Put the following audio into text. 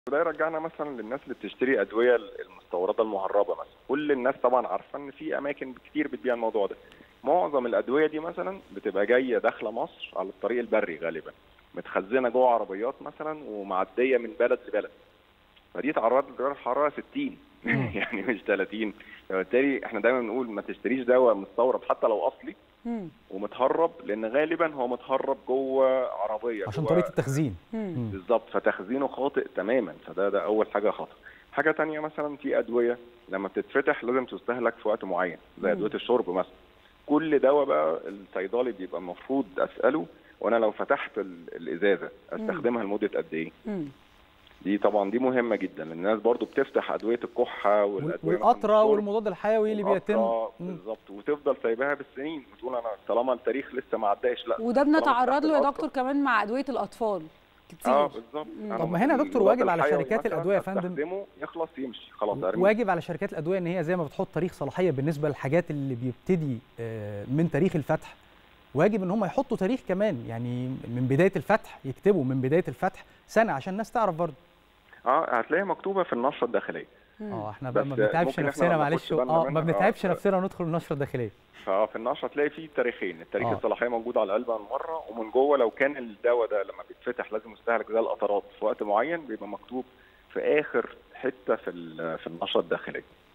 وده يرجعنا مثلا للناس اللي بتشتري ادويه المستورده المهربه مثلا كل الناس طبعا عارفه ان في اماكن كتير بتبيع الموضوع ده معظم الادويه دي مثلا بتبقى جايه داخله مصر على الطريق البري غالبا متخزنه جوه عربيات مثلا ومعديه من بلد لبلد فدي تعرضت لدرجه حراره 60 يعني مش 30 فبالتالي احنا دايما بنقول ما تشتريش دواء مستورد حتى لو اصلي مم. ومتهرب لان غالبا هو متهرب جوه عربيه عشان جوه طريقه التخزين مم. بالظبط فتخزينه خاطئ تماما فده ده اول حاجه خطر حاجه تانية مثلا في ادويه لما بتتفتح لازم تستهلك في وقت معين زي مم. ادويه الشرب مثلا كل دواء بقى الصيدلي بيبقى المفروض اساله وانا لو فتحت ال- الازازه استخدمها لمده قد ايه مم. دي طبعا دي مهمه جدا لان الناس برضو بتفتح ادويه الكحه وال- والادويه مثلاً والقطره الشرب والمضاد الحيوي اللي بيتم والقطرة مم. بالظبط وتفضل سايباها بالسنين وتقول انا طالما التاريخ لسه ما عداش لا وده طالما بنتعرض فتحت له يا القطرة. دكتور كمان مع ادويه الاطفال كتير اه بالظبط مم. أنا طب ما هنا يا دكتور المضاد واجب على الحيوي شركات مثلاً الأدوية يا فندم. استخدمه يخلص يمشي خلاص ارميه واجب على شركات الادويه ان هي زي ما بتحط تاريخ صلاحيه بالنسبه للحاجات اللي بيبتدي آه، من تاريخ الفتح واجب ان هم يحطوا تاريخ كمان يعني من بدايه الفتح يكتبوا من بدايه الفتح سنه عشان الناس تعرف برضه اه هتلاقيها مكتوبه في النشره الداخليه مم. اه احنا بقى ما بس بنتعبش ممكن إحنا نفسنا ما معلش ناخدش بالنا اه ما منها. بنتعبش آه. نفسنا ندخل النشره الداخليه ففي النشره تلاقي فيه تاريخين التاريخ آه. الصلاحيه موجود على العلبه من مره ومن جوه لو كان الدواء ده لما بيتفتح لازم يستهلك زي القطرات في وقت معين بيبقى مكتوب في اخر حته في ال- في النشره الداخليه